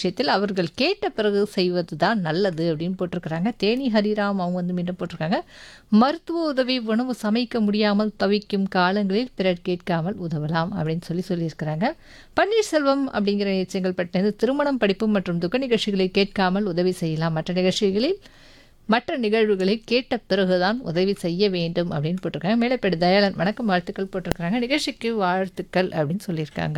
விஷயத்தில் அவர்கள் கேட்ட பிறகு செய்வது தான் நல்லது அப்படின்னு போட்டிருக்கிறாங்க தேனி ஹரிராம் அவங்க வந்து மீண்டும் போட்டிருக்காங்க மருத்துவ உதவி உணவு சமைக்க முடியாமல் தவிக்கும் காலங்களில் பிறர் கேட்காமல் உதவலாம் அப்படின்னு சொல்லி சொல்லியிருக்கிறாங்க பன்னீர்செல்வம் அப்படிங்கிற செங்கல்பட்டிலிருந்து திருமணம் படிப்பு மற்றும் துக்க நிகழ்ச்சிகளை கேட்காமல் உதவி செய்யலாம் மற்ற நிகழ்ச்சிகளில் மற்ற நிகழ்வுகளை கேட்ட பிறகுதான் உதவி செய்ய வேண்டும் அப்படின்னு போட்டிருக்காங்க மேலப்பேடு தயாளன் வணக்கம் வாழ்த்துக்கள் போட்டிருக்காங்க நிகழ்ச்சிக்கு வாழ்த்துக்கள் அப்படின்னு சொல்லியிருக்காங்க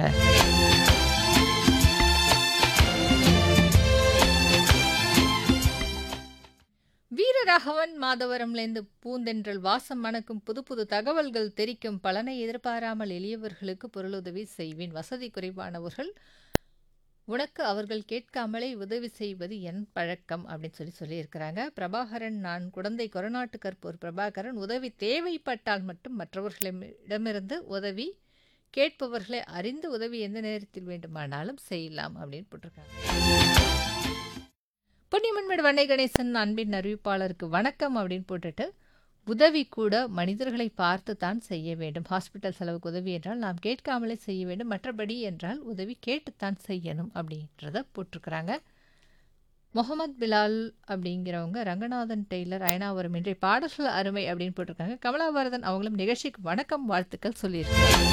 வீரராகவன் மாதவரம்லேருந்து பூந்தென்றல் வாசம் மணக்கும் புது புது தகவல்கள் தெரிக்கும் பலனை எதிர்பாராமல் எளியவர்களுக்கு பொருளுதவி செய்வேன் வசதி குறைவானவர்கள் உனக்கு அவர்கள் கேட்காமலே உதவி செய்வது என் பழக்கம் அப்படின்னு சொல்லி சொல்லியிருக்கிறாங்க பிரபாகரன் நான் குழந்தை கொரநாட்டு கற்போர் பிரபாகரன் உதவி தேவைப்பட்டால் மட்டும் மற்றவர்களிடமிருந்து உதவி கேட்பவர்களை அறிந்து உதவி எந்த நேரத்தில் வேண்டுமானாலும் செய்யலாம் அப்படின்னு போட்டிருக்காங்க பொன்னியம்மன்மேடு வண்ணை கணேசன் அன்பின் அறிவிப்பாளருக்கு வணக்கம் அப்படின்னு போட்டுட்டு உதவி கூட மனிதர்களை பார்த்து தான் செய்ய வேண்டும் ஹாஸ்பிட்டல் செலவுக்கு உதவி என்றால் நாம் கேட்காமலே செய்ய வேண்டும் மற்றபடி என்றால் உதவி கேட்டுத்தான் செய்யணும் அப்படின்றத போட்டிருக்கிறாங்க முகமது பிலால் அப்படிங்கிறவங்க ரங்கநாதன் டெய்லர் அயனாவரம் இன்றைய பாடல்கள் அருமை அப்படின்னு போட்டிருக்காங்க கமலாபாரதன் அவங்களும் நிகழ்ச்சிக்கு வணக்கம் வாழ்த்துக்கள் சொல்லியிருக்காங்க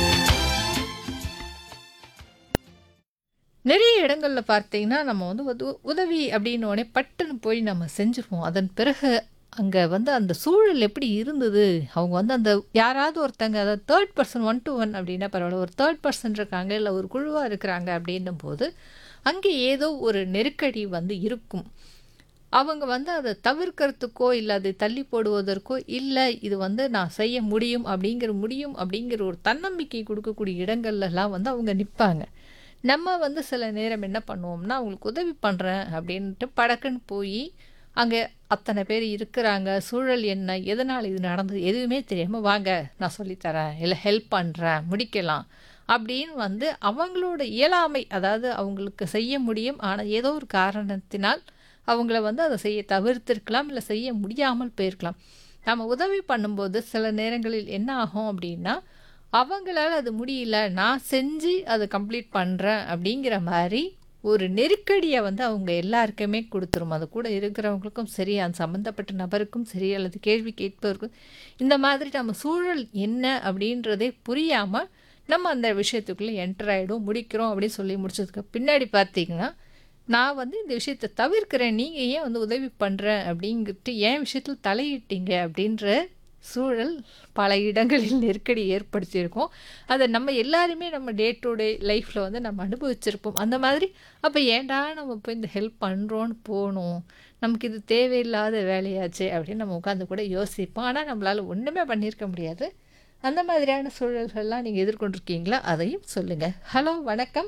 நிறைய இடங்களில் பார்த்தீங்கன்னா நம்ம வந்து உத உதவி அப்படின்னு உடனே பட்டுன்னு போய் நம்ம செஞ்சுருவோம் அதன் பிறகு அங்கே வந்து அந்த சூழல் எப்படி இருந்தது அவங்க வந்து அந்த யாராவது ஒருத்தங்க அதாவது third person one to one அப்படின்னா பரவாயில்ல ஒரு தேர்ட் பர்சன் இருக்காங்க இல்லை ஒரு குழுவாக இருக்கிறாங்க அப்படின்னும் போது அங்கே ஏதோ ஒரு நெருக்கடி வந்து இருக்கும் அவங்க வந்து அதை தவிர்க்கிறதுக்கோ இல்லை அதை தள்ளி போடுவதற்கோ இல்லை இது வந்து நான் செய்ய முடியும் அப்படிங்கிற முடியும் அப்படிங்கிற ஒரு தன்னம்பிக்கை கொடுக்கக்கூடிய இடங்கள்லாம் வந்து அவங்க நிற்பாங்க நம்ம வந்து சில நேரம் என்ன பண்ணுவோம்னா அவங்களுக்கு உதவி பண்ணுறேன் அப்படின்ட்டு படக்குன்னு போய் அங்கே அத்தனை பேர் இருக்கிறாங்க சூழல் என்ன எதனால் இது நடந்தது எதுவுமே தெரியாமல் வாங்க நான் சொல்லித்தரேன் இல்லை ஹெல்ப் பண்ணுறேன் முடிக்கலாம் அப்படின்னு வந்து அவங்களோட இயலாமை அதாவது அவங்களுக்கு செய்ய முடியும் ஆனால் ஏதோ ஒரு காரணத்தினால் அவங்கள வந்து அதை செய்ய தவிர்த்திருக்கலாம் இல்லை செய்ய முடியாமல் போயிருக்கலாம் நம்ம உதவி பண்ணும்போது சில நேரங்களில் என்ன ஆகும் அப்படின்னா அவங்களால அது முடியல நான் செஞ்சு அதை கம்ப்ளீட் பண்ணுறேன் அப்படிங்கிற மாதிரி ஒரு நெருக்கடியை வந்து அவங்க எல்லாருக்குமே கொடுத்துரும் அது கூட இருக்கிறவங்களுக்கும் சரி அந்த சம்மந்தப்பட்ட நபருக்கும் சரி அல்லது கேள்வி கேட்பவருக்கும் இந்த மாதிரி நம்ம சூழல் என்ன அப்படின்றதே புரியாமல் நம்ம அந்த விஷயத்துக்குள்ளே என்டர் ஆகிடும் முடிக்கிறோம் அப்படின்னு சொல்லி முடிச்சதுக்கு பின்னாடி பார்த்தீங்கன்னா நான் வந்து இந்த விஷயத்தை தவிர்க்கிறேன் நீங்கள் ஏன் வந்து உதவி பண்ணுறேன் அப்படிங்கிட்டு ஏன் விஷயத்தில் தலையிட்டீங்க அப்படின்ற சூழல் பல இடங்களில் நெருக்கடி ஏற்படுத்தியிருக்கோம் அதை நம்ம எல்லாருமே நம்ம டே டு டே லைஃப்பில் வந்து நம்ம அனுபவிச்சிருப்போம் அந்த மாதிரி அப்போ ஏன்டா நம்ம போய் இந்த ஹெல்ப் பண்ணுறோன்னு போகணும் நமக்கு இது தேவையில்லாத வேலையாச்சே அப்படின்னு நம்ம உட்காந்து கூட யோசிப்போம் ஆனால் நம்மளால் ஒன்றுமே பண்ணியிருக்க முடியாது அந்த மாதிரியான சூழல்கள்லாம் நீங்கள் எதிர்கொண்டிருக்கீங்களா அதையும் சொல்லுங்கள் ஹலோ வணக்கம்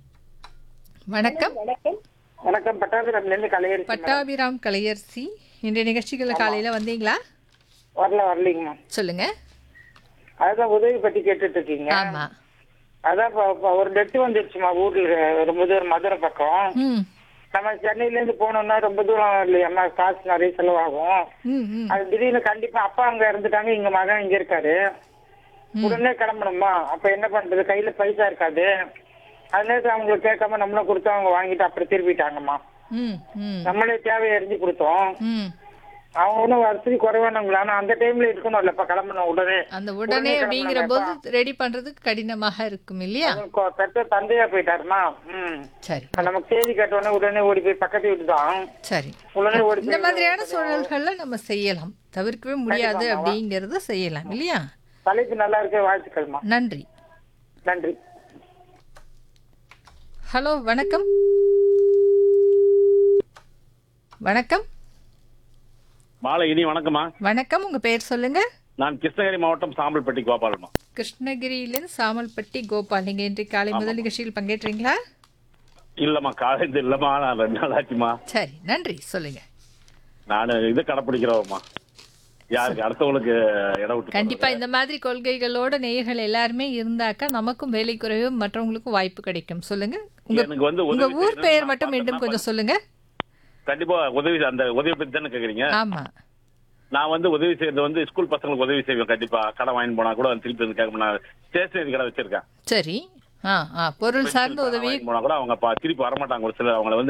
வணக்கம் வணக்கம் பட்டாபிராம்ல இருந்து கலையரசி பட்டாபிராம் கலையரசி இன்றைய நிகழ்ச்சிகளில் காலையில் வந்தீங்களா வரல வரலீங்கம்மா சொல்லுங்க அதுதான் உதவி பத்தி கேட்டுட்டு இருக்கீங்க ஆமா அதான் இப்ப- இப்ப ஒரு டெட் வந்துருச்சுமா ஊர்ல ரொம்ப தூரம் மதுரை பக்கம் ம் நம்ம சென்னையில இருந்து போனோம்னா ரொம்ப தூரம் இல்லையாம்மா காசு நிறைய செலவாகும் ம் ம் அது திடீர்னு கண்டிப்பா அப்பா அங்க இறந்துட்டாங்க இங்க மகன் இங்க இருக்காரு உடனே கிளம்பணுமா அப்ப என்ன பண்றது கையில பைசா இருக்காது அது நேரத்துல அவங்களுக்கு கேட்காம நம்மளும் கொடுத்தோம் அவங்க வாங்கிட்டு அப்புறம் திருப்பிட்டாங்கம்மா ம் ம் நம்மளே தேவையை அறிஞ்சு கொடுத்தோம் ம் அவங்க ஒன்றும் வசதி குறைவானவங்களா ஆனா அந்த டைம்ல இருக்கணும் இல்லப்பா கிளம்பணும் உடனே அந்த உடனே அப்படிங்கிற போது ரெடி பண்றதுக்கு கடினமாக இருக்கும் இல்லையா அவங்க பெற்ற தந்தையா போயிட்டாருமா ம் சரி இப்ப நமக்கு செய்தி கேட்டோடனே உடனே ஓடி போய் பக்கத்து வீட்டு தான் சரி உடனே ஓடி இந்த போய் மாதிரியான சூழல்கள்ல நம்ம செய்யலாம் தவிர்க்கவே முடியாது அப்படிங்கறத செய்யலாம் இல்லையா தலைப்பு நல்லா இருக்க வாழ்த்துக்கள்மா நன்றி நன்றி ஹலோ வணக்கம் வணக்கம் மாலை இனி வணக்கம்மா வணக்கம் உங்க பேர் சொல்லுங்க நான் கிருஷ்ணகிரி மாவட்டம் சாம்பல்பட்டி கோபாலம்மா கிருஷ்ணகிரியிலிருந்து சாமல்பட்டி கோபால் நீங்க இன்றைய காலை முதல் நிகழ்ச்சியில் பங்கேற்றீங்களா இல்லம்மா காலேஜ் இல்லம்மா நான் ரெண்டு நாள் ஆச்சுமா சரி நன்றி சொல்லுங்க நான் இது கடைப்பிடிக்கிறவம்மா யாருக்கு அடுத்தவங்களுக்கு இடம் விட்டு கண்டிப்பா இந்த மாதிரி கொள்கைகளோட நேயர்கள் எல்லாருமே இருந்தாக்கா நமக்கும் வேலை குறைவு மற்றவங்களுக்கும் வாய்ப்பு கிடைக்கும் சொல்லுங்க உங்க எனக்கு வந்து உங்க உதவி ஊர் செய்யணும்னு பெயர் நான் மட்டும் மீண்டும் பார்த்தேன்னா கொஞ்சம் சொல்லுங்க கண்டிப்பா உதவி அந்த உதவி பத்தி தானே கேக்குறீங்க ஆமா நான் வந்து உதவி செய்யறது வந்து ஸ்கூல் பசங்களுக்கு உதவி செய்வேன் கண்டிப்பா கடை வாங்கி போனா கூட திருப்பி வந்து கேட்க நான் ஸ்டேஷனரி கடை வச்சிருக்கேன் சரி ஆ ஆ பொருள் சார்ந்த உதவி வாங்கி போனா கூட அவங்க பா- திருப்பி வரமாட்டாங்க ஒரு சிலர் அவங்கள வந்து